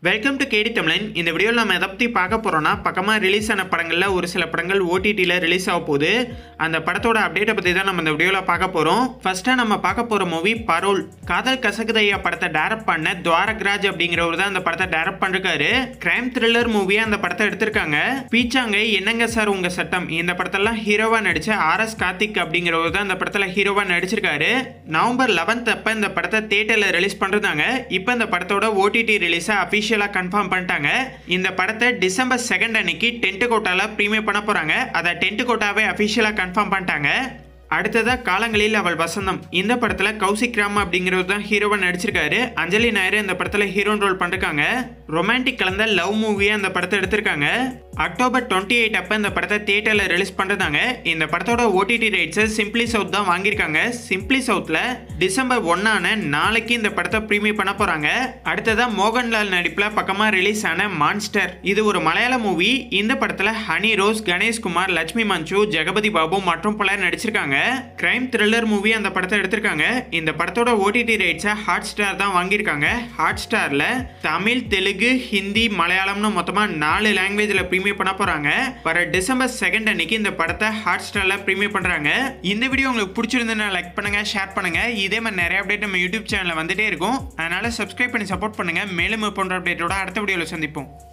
welcome to கேடி தமிழன் இந்த வீடியோவில் நம்ம எதை பற்றி பார்க்க போகிறோம்னா பக்கமாக ரிலீஸ் ஆன படங்களில் ஒரு சில படங்கள் ஓடிடியில் ரிலீஸ் ஆக போகுது அந்த படத்தோட அப்டேட்டை பற்றி தான் நம்ம இந்த வீடியோவில் பார்க்க போகிறோம் ஃபர்ஸ்ட்டாக நம்ம பார்க்க போகிற மூவி பரோல் காதல் கசகுதையா படத்தை டைரக்ட் பண்ண துவாரக்ராஜ் அப்படிங்கிறவர் தான் அந்த படத்தை டைரக்ட் பண்ணிருக்காரு கிரைம் த்ரில்லர் மூவியாக அந்த படத்தை எடுத்திருக்காங்க பீச்சாங்க என்னங்க சார் உங்கள் சட்டம் இந்த படத்தெல்லாம் ஹீரோவாக நடிச்ச ஆர் எஸ் கார்த்திக் அப்படிங்கிறவர் தான் அந்த படத்தில் ஹீரோவாக நடிச்சிருக்காரு நவம்பர் லெவன்த் அப்போ இந்த படத்தை தேட்டரில் ரிலீஸ் பண்ணுறாங்க இப்போ இந்த படத்தோட ஓடிடி ரிலீஸை அஃபிஷியலாக கன்ஃபார்ம் பண்ணிட்டாங்க இந்த படத்தை டிசம்பர் செகண்ட் அன்னைக்கு டென்ட் கோட்டால ப்ரீமியர் பண்ண போகிறாங்க அதை டென்ட் கோட்டாவே அஃபிஷியலாக கன்ஃபார்ம் பண்ணிட்டாங்க அடுத்ததா காலங்களில் அவள் வசந்தம் இந்த படத்துல கௌசிக் ராம் அப்படிங்கிறவர் தான் ஹீரோவா நடிச்சிருக்காரு அஞ்சலி நாயர் இந்த படத்துல ஹீரோன் ரோல் பண்ணிருக்காங்க ரொமான்டிக் கலந்த லவ் மூவியா இந்த படத்தை எடுத்திருக்காங்க அக்டோபர் டுவெண்ட்டி எயிட் அப்போ இந்த படத்தை தியேட்டரில் ரிலீஸ் பண்ணுறாங்க இந்த படத்தோட ஓடிடி ரைட்ஸை சிம்பிளி சவுத் தான் வாங்கியிருக்காங்க சிம்பிளி சவுத்தில் டிசம்பர் ஒன்னான நாளைக்கு இந்த படத்தை ப்ரீமியர் பண்ண போகிறாங்க அடுத்ததாக மோகன்லால் நடிப்பில் பக்கமாக ரிலீஸ் ஆன மான்ஸ்டர் இது ஒரு மலையாள மூவி இந்த படத்தில் ஹனி ரோஸ் கணேஷ்குமார் லட்சுமி மஞ்சு ஜெகபதி பாபு மற்றும் பலர் நடிச்சிருக்காங்க கிரைம் த்ரில்லர் மூவி அந்த படத்தை எடுத்திருக்காங்க இந்த படத்தோட ஓடிடி ரைட்ஸை ஹாட் ஸ்டார் தான் வாங்கியிருக்காங்க ஹாட் ஸ்டாரில் தமிழ் தெலுங்கு ஹிந்தி மலையாளம்னு மொத்தமாக நாலு லாங்குவேஜில் ப்ரீமியர் பண்ண போகிறாங்க வர டிசம்பர் செகண்ட் அன்னைக்கு இந்த படத்தை ஹாட் ஸ்டாரில் ப்ரீமியர் பண்ணுறாங்க இந்த வீடியோ உங்களுக்கு பிடிச்சிருந்ததுன்னா லைக் பண்ணுங்கள் ஷேர் பண்ணுங்கள் இதே மாதிரி நிறைய அப்டேட் நம்ம யூடியூப் சேனலில் வந்துட்டே இருக்கும் அதனால் சப்ஸ்கிரைப் பண்ணி சப்போர்ட் பண்ணுங்கள் மேலும் இது போன்ற அப்டேட்டோட அடுத்த வீடியோவில் சந்திப்போம்